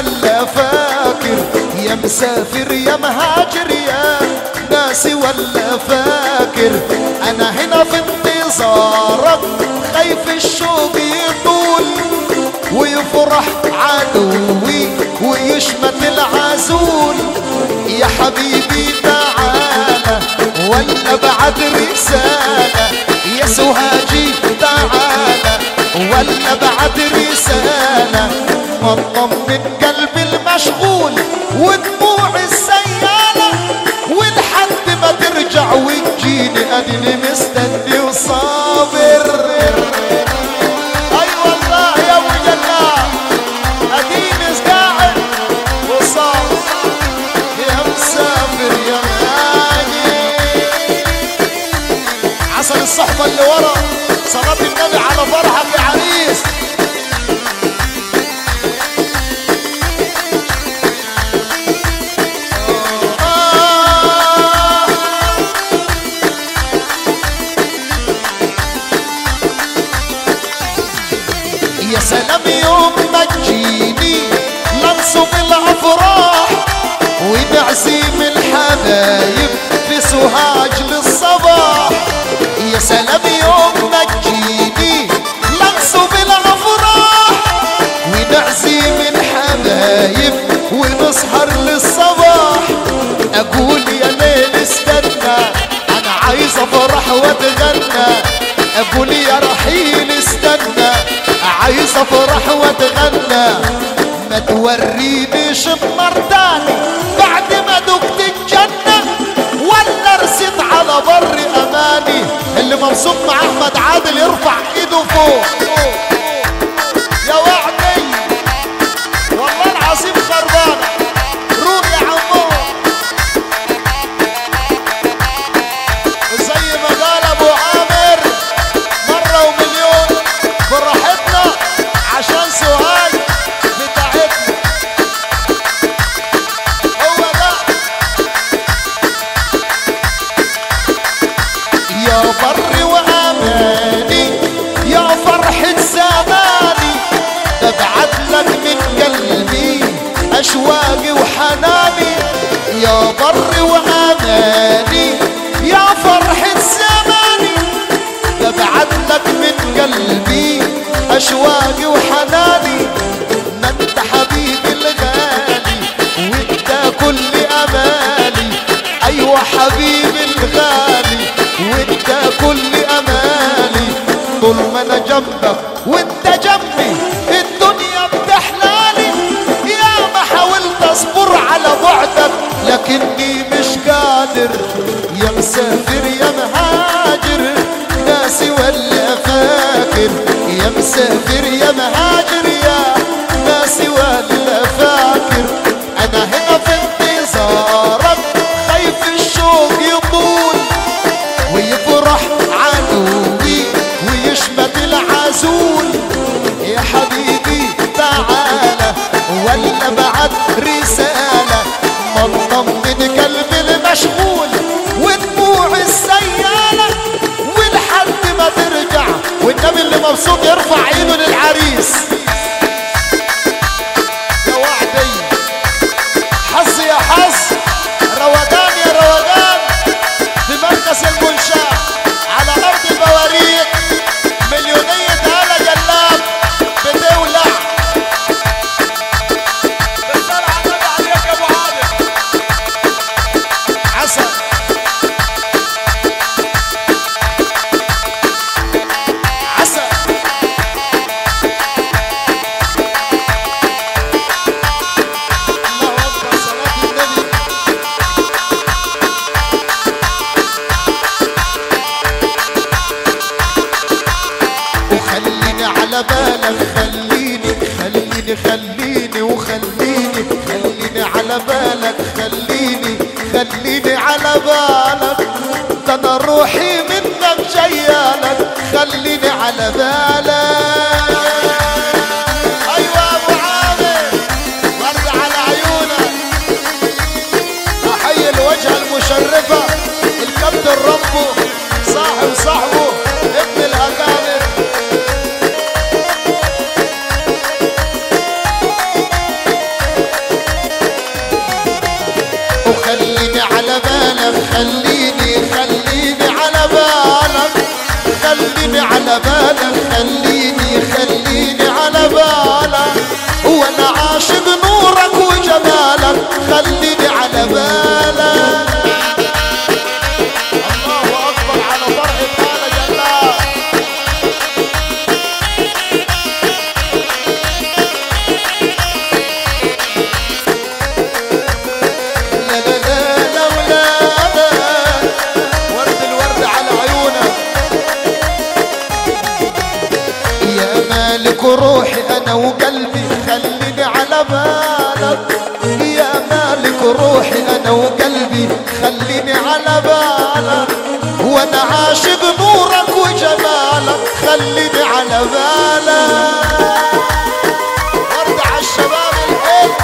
ولا فاكر يا مسافر يا مهاجر يا ناسي ولا فاكر انا هنا في انتظارك خايف الشوق يطول ويفرح عدوي ويشمت العزول يا حبيبي تعالى ولا بعد رسالة يا سهاجي تعالى ولا بعد رسالة مطمن قلبي المشغول ودموع السيالة ولحد ما ترجع وتجيني أدني مستني وصابر أي والله يا أبو جلال أديني قاعد وصابر يا مسافر يا غالي عسل الصحبة اللي ورا صلاة النبي على فرحك يا عريس آه يا سلام يوم ما تجيني لنصب الافراح ونعزيم الحبايب في سوهاج للصباح يا سلام يوم ما تجيني لنصب الافراح ونعزيم الحبايب ونسهر للصباح اقول يا ليل استنى انا عايز افرح واتغنى اقول يا رحيل استنى عايز افرح واتغنى ما تورينيش النار تاني بعد ما دقت الجنة ولا رسيت على بر اماني اللي مبسوط مع احمد عادل يرفع ايده فوق يا وعدي والله العظيم خربانة روح يا عمو زي ما قال ابو عامر مرة ومليون براحتنا عشان سؤال بتاعتنا هو ده يا بر واماني يا فرحة زماني ببعت لك من قلبي اشواقي وحناني يا بر واماني يا فرحة زماني ببعت لك من قلبي اشواقي وحناني ما انت حبيبي الغالي وانت كل امالي ايوه حبيبي الغالي وانت كل امالي طول ما انا جنبك وانت جنبي الدنيا بتحلالي يا ما حاولت اصبر على بعدك لكني مش قادر يا مسافر يا مهاجر ناسي ولا فاكر يا مسافر يا مهاجر يا ناسي ولا فاكر انا هنا في انتظارك خايف الشوق يطول ويفرح عدوي ويشمت العزول يا حبيبي تعالى ولا بعد رسالة مطمن قلبي المشغول ودموع السيالة ولحد ما ترجع والنبي اللي مبسوط يرفع ايده للعريس يا وعدي حظ يا حظ روقان يا روقان في مركز المنشاة على أرض البواريق مليونية هلا جلاب بتولع بالصلاة على النبي عليك يا ابو عادل عسل عسل الله أكبر صلاة النبي وخليني على بالك خليني خليني خليني وخليني خليني على بالك خليني خليني على بالك ده انا روحي منك جيالك خليني على بالك ايوه ابو عامر ورد على عيونك احيي الوجهه المشرفه الكابتن ربه صاحب صاحبه ابن الاكابر على بالك خليني خليني على بالك وانا عاشق نورك وجمالك خليني على بالك الله اكبر على فرحة هذا جلال لا لا لا لا ولا لا ورد الورد على عيونك يا مالك روحي انا وقلبي خليني على بالك يا مالك روحي انا وقلبي خليني على بالك وانا عاشق نورك وجمالك خليني على بالك ورد على الشباب الحلو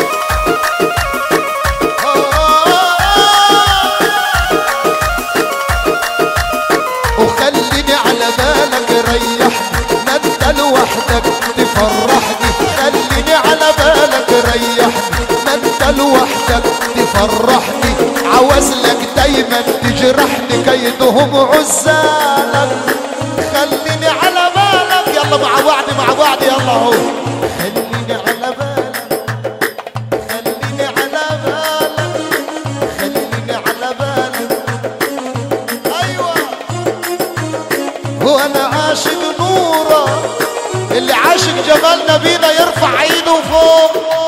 وخليني على بالك ريحني ما انت لوحدك تفرحني خليني على بالك ريحني ما انت لوحدك تفرحني عاوز لك دايما تجرحني كيدهم عزالك خليني على بالك يلا مع بعض مع بعض يلا هو خليني على بالك خليني على بالك خليني على بالك ايوه وانا عاشق نوره اللي عاشق جمال نبينا يرفع ايده فوق